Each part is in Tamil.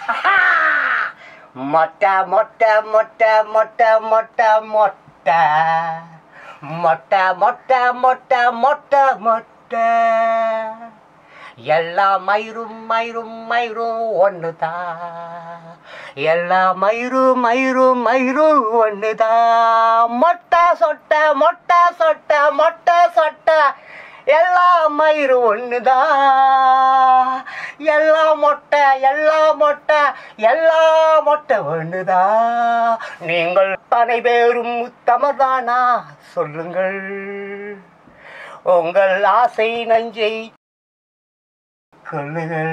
மொட்டை மொட்டை மொட்டை மொட்டை மொட்டை மொட்டை மொட்டை மொட்டை மொட்டை மொட்டை மொட்டை எல்லா மயிரும் மயிரும் மயிரும் ஒண்ணுதான் எல்லா மயிரும் மயிரும் மயிரும் ஒண்ணுதான் மொட்டை சொட்டை மொட்டை சொட்டை மொட்டை சொட்டை எல்லா மயிரும் ஒண்ணுதான் எல்லா மொட்டை எல்லா மொட்டை எல்லா மொட்டை ஒண்ணுதான் நீங்கள் அனை பேரும் உத்தமதானா சொல்லுங்கள் உங்கள் ஆசை நஞ்சை கொள்ளுங்கள்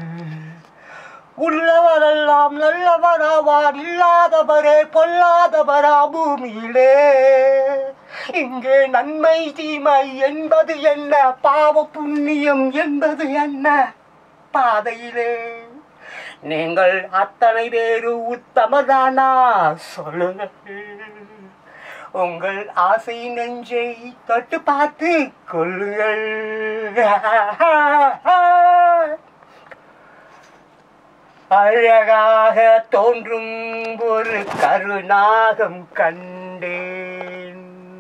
உள்ளவரெல்லாம் நல்லவராவார் இல்லாதவரே பொல்லாதவரா பூமியிலே இங்கே நன்மை தீமை என்பது என்ன பாவ புண்ணியம் என்பது என்ன பாதையிலே நீங்கள் அத்தனை பேரு உத்தமதானா சொல்லுங்கள் உங்கள் ஆசை நெஞ்சை தொட்டு பார்த்து கொள்ளுங்கள் அழகாக தோன்றும் ஒரு கருநாகம் கண்டேன்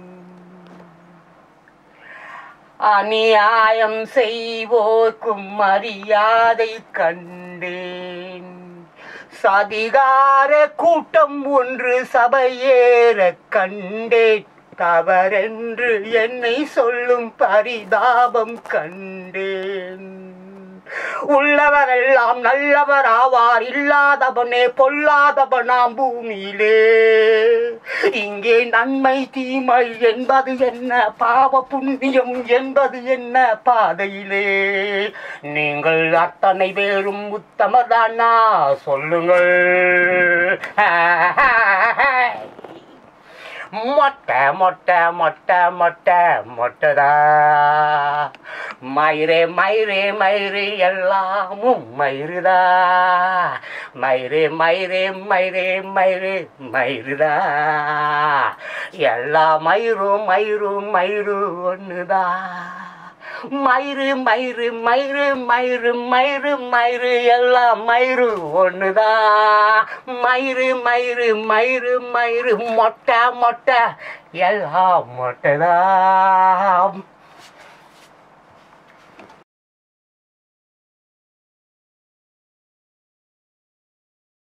அநியாயம் செய்வோர்க்கும் மரியாதை கண்டேன் சதிகார கூட்டம் ஒன்று சபையேற கண்டேன் தவறென்று என்னை சொல்லும் பரிதாபம் கண்டேன் உள்ளவரெல்லாம் நல்லவர் ஆவார் இல்லாதவனே பொல்லாதவனாம் பூமியிலே இங்கே நன்மை தீமை என்பது என்ன பாவ புண்ணியம் என்பது என்ன பாதையிலே நீங்கள் அத்தனை பேரும் உத்தமதானா சொல்லுங்கள் மொட்டை மொட்டை மொட்டை மொட்டை மொட்டைதா மயிரே மயிரே மயிறு எல்லாமும் மயிருதா மயிரே மயிரே மயிரே மயிறு மயிருதா எல்லா மயிரும் மயிரும் மயிறு ஒண்ணுதா மயிறு மயிறு மயிறு மயிறு மயிறு மயிறு எல்லாம் மயிறு ஒண்ணுதான் மயிறு மயிறு மயிறு மயிறு மொட்டை மொட்டை எல்லாம் மொட்டைதான்